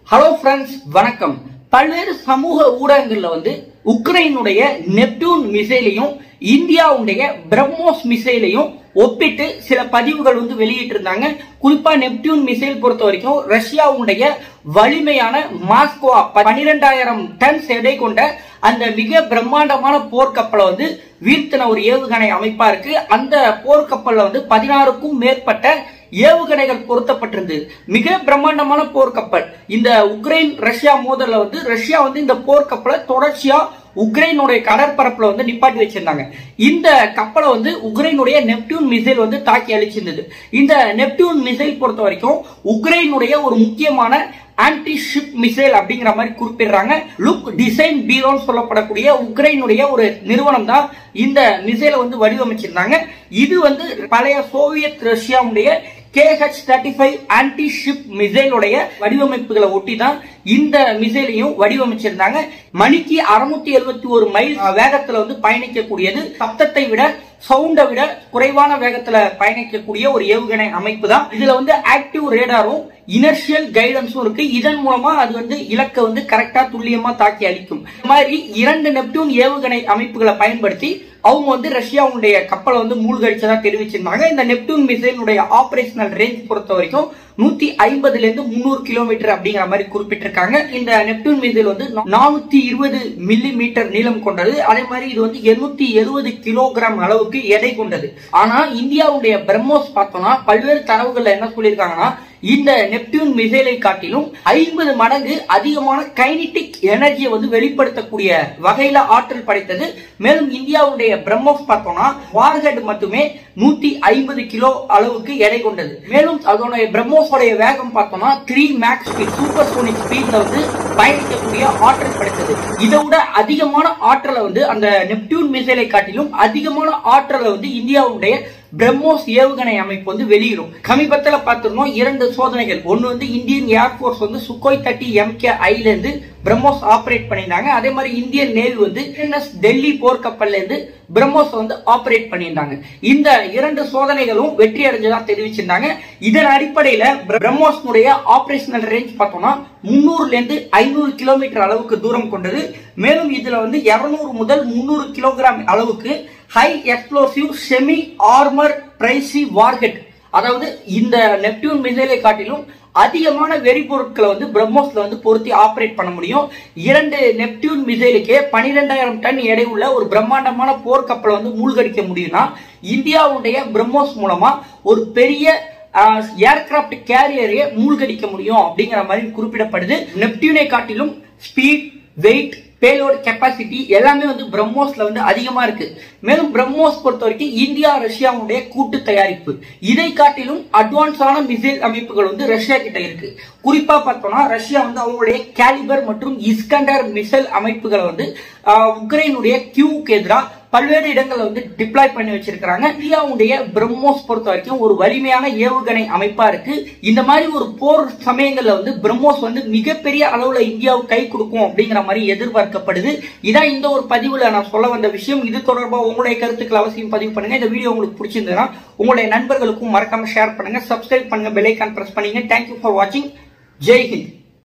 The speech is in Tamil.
ஹலோ ஃப்ரெண்ட்ஸ் வணக்கம் பல்வேறு சமூக ஊடகங்கள்ல வந்து உக்ரைனுடைய நெப்டியூன் மிசைலையும் இந்தியாவுடைய பிரம்மோஸ் மிசைலையும் ஒப்பிட்டு சில பதிவுகள் வந்து வெளியிட்டு இருந்தாங்க குறிப்பா நெப்டியூன் மிசைல் பொறுத்த வரைக்கும் ரஷ்யாவுடைய வலிமையான மாஸ்கோவா பனிரெண்டாயிரம் டன்ஸ் எடை கொண்ட அந்த மிக பிரம்மாண்டமான போர்க்கப்பலை வந்து வீழ்த்தின ஒரு ஏவுகணை அமைப்பா இருக்கு அந்த போர்க்கப்பல்ல வந்து பதினாறுக்கும் மேற்பட்ட ஏவுகணைகள் பொருத்தப்பட்டிருந்தது மிக பிரம்மாண்டமான போர்க்கப்பல் இந்த உக்ரைன் ரஷ்யா மோதல்ல வந்து ரஷ்யா வந்து இந்த போர்க்கப்பலை தொடர்ச்சியா உக்ரைனுடைய கடற்பரப்புல வந்து நிப்பாட்டி வச்சிருந்தாங்க இந்த கப்பலை வந்து உக்ரைனுடைய நெப்டியூன் மிசைல் வந்து தாக்கி அழிச்சிருந்தது இந்த நெப்டியூன் மிசைல் பொறுத்த வரைக்கும் உக்ரைனுடைய ஒரு முக்கியமான ஆன்டி ஷிப் மிசைல் அப்படிங்கிற மாதிரி குறிப்பிடுறாங்க லுக் டிசைன் பீரோன்னு சொல்லப்படக்கூடிய உக்ரைனுடைய ஒரு நிறுவனம் தான் இந்த மிசைலை வந்து வடிவமைச்சிருந்தாங்க இது வந்து பழைய சோவியத் ரஷ்யாவுடைய KH thirty five anti ship மிசைலுடைய வடிவமைப்புகளை ஒட்டி தான் இந்த மிசைலையும் வடிவமைச்சிருந்தாங்க மணிக்கு அறுநூத்தி எழுபத்தி ஒரு மைல் வேகத்துல வந்து பயணிக்கக்கூடியது சப்தத்தை விட சவுண்டை விட குறைவான வேகத்துல பயணிக்கக்கூடிய ஒரு ஏவுகணை அமைப்பு தான் இதுல வந்து ஆக்டிவ் ரேடாரும் இனர்ஷியல் கைடன்ஸும் இருக்கு இதன் மூலமா அது வந்து இலக்கை வந்து கரெக்டா துல்லியமா தாக்கி அளிக்கும் இந்த மாதிரி இரண்டு நெப்டியூன் ஏவுகணை அமைப்புகளை பயன்படுத்தி அவங்க வந்து ரஷ்யாவுடைய கப்பலை வந்து மூழ்கடிச்சதா தெரிவிச்சிருந்தாங்க இந்த நெப்டியூன் மிசைலுடைய ஆபரேஷனல் ரேஞ்ச் பொறுத்த வரைக்கும் நூத்தி ஐம்பதுல இருந்து முன்னூறு கிலோமீட்டர் அப்படிங்கிற மாதிரி குறிப்பிட்டிருக்காங்க இந்த நெப்டியூன் மிசைல் வந்து நானூத்தி இருபது மில்லி மீட்டர் நீளம் கொண்டது அதே மாதிரி இது வந்து எண்ணூத்தி எழுபது கிலோகிராம் அளவுக்கு எடை கொண்டது ஆனா இந்தியாவுடைய பிரம்மோஸ் பார்த்தோம்னா பல்வேறு தரவுகள்ல என்ன சொல்லியிருக்காங்கன்னா இந்த நெப்டியூன் மிசைலை காட்டிலும் ஐம்பது மடங்கு அதிகமான கைனிட்டிக் எனர்ஜியை வந்து வெளிப்படுத்தக்கூடிய வகையில ஆற்றல் படைத்தது மேலும் இந்தியாவுடைய பிரம்மோஸ் பார்த்தோம்னா வார்ஹெட் மட்டுமே நூத்தி ஐம்பது கிலோ அளவுக்கு எடை கொண்டது மேலும் அதனுடைய பிரம்மோஸோடைய வேகம் பார்த்தோம்னா three machs speed supersonic ஸ்பீட்ல வந்து பயணிக்கக்கூடிய ஆற்றல் படைத்தது இதை விட அதிகமான ஆற்றலை வந்து அந்த நெப்டியூன் மிசைலை காட்டிலும் அதிகமான ஆற்றலை வந்து இந்தியாவுடைய பிரம்மோஸ் ஏவுகணை அமைப்பு வந்து வெளியிடும் சமீபத்தில் பார்த்திருந்தோம் இரண்டு சோதனைகள் ஒன்னு வந்து இந்தியன் ஏர்போர்ஸ் வந்து சுக்கோய் தேர்ட்டி எம்கே ஐல இருந்து பிரம்மோஸ் ஆபரேட் பண்ணியிருந்தாங்க அதே மாதிரி இந்தியன் நேவி வந்து என்எஸ் டெல்லி போர்க்கப்பல்ல இருந்து பிரம்மோஸ் வந்து ஆபரேட் பண்ணியிருந்தாங்க இந்த இரண்டு சோதனைகளும் வெற்றி அடைஞ்சதா தெரிவிச்சிருந்தாங்க இதன் அடிப்படையில பிரம்மோஸ்னுடைய ஆபரேஷனல் ரேஞ்ச் பார்த்தோம்னா முன்னூறுல இருந்து ஐநூறு கிலோமீட்டர் அளவுக்கு தூரம் கொண்டது மேலும் இதுல வந்து இருநூறு முதல் முன்னூறு கிலோகிராம் அளவுக்கு high explosive semi armour piercing warhead அதாவது இந்த நெப்டியூன் மிசைலை காட்டிலும் அதிகமான வெடிபொருட்களை வந்து பிரம்மோஸ்ல வந்து பொருத்தி ஆபரேட் பண்ண முடியும் இரண்டு நெப்டியூன் மிசைலுக்கே பனிரெண்டாயிரம் டன் எடை உள்ள ஒரு பிரம்மாண்டமான போர்க்கப்பலை வந்து மூழ்கடிக்க முடியும்னா இந்தியாவுடைய பிரம்மோஸ் மூலமா ஒரு பெரிய ஏர்கிராப்ட் கேரியரையே மூழ்கடிக்க முடியும் அப்படிங்கிற மாதிரி குறிப்பிடப்படுது நெப்டியூனை காட்டிலும் ஸ்பீட் வெயிட் பேலோட் கெப்பாசிட்டி எல்லாமே வந்து பிரம்மோஸ்ல வந்து அதிகமா இருக்கு மேலும் பிரம்மோஸ் பொறுத்த வரைக்கும் இந்தியா ரஷ்யாவுடைய கூட்டு தயாரிப்பு இதை காட்டிலும் அட்வான்ஸான மிசைல் அமைப்புகள் வந்து ரஷ்யா கிட்ட இருக்கு குறிப்பா பார்த்தோம்னா ரஷ்யா வந்து அவங்களுடைய கேலிபர் மற்றும் இஸ்கண்டர் மிசைல் அமைப்புகளை வந்து உக்ரைனுடைய கியூக்கு எதிராக பல்வேறு இடங்கள்ல வந்து டிப்ளாய் பண்ணி வச்சிருக்காங்க இந்தியாவுடைய பிரம்மோஸ் பொறுத்த வரைக்கும் ஒரு வலிமையான ஏவுகணை அமைப்பா இருக்கு இந்த மாதிரி ஒரு போர் சமயங்கள்ல வந்து பிரம்மோஸ் வந்து மிகப்பெரிய அளவுல இந்தியாவுக்கு கை கொடுக்கும் அப்படிங்கிற மாதிரி எதிர்பார்க்கப்படுது இதான் இந்த ஒரு பதிவுல நான் சொல்ல வந்த விஷயம் இது தொடர்பாக உங்களுடைய கருத்துக்கள் அவசியம் பதிவு பண்ணுங்க இந்த வீடியோ உங்களுக்கு பிடிச்சிருந்ததுன்னா உங்களுடைய நண்பர்களுக்கும் மறக்காம ஷேர் பண்ணுங்க சப்ஸ்கிரைப் பண்ணுங்க பெல் ஐக்கான் பிரஸ் பண்ணுங்க தேங்க்யூ ஃபார் வாட்சிங் ஜெய் ஹிந்த்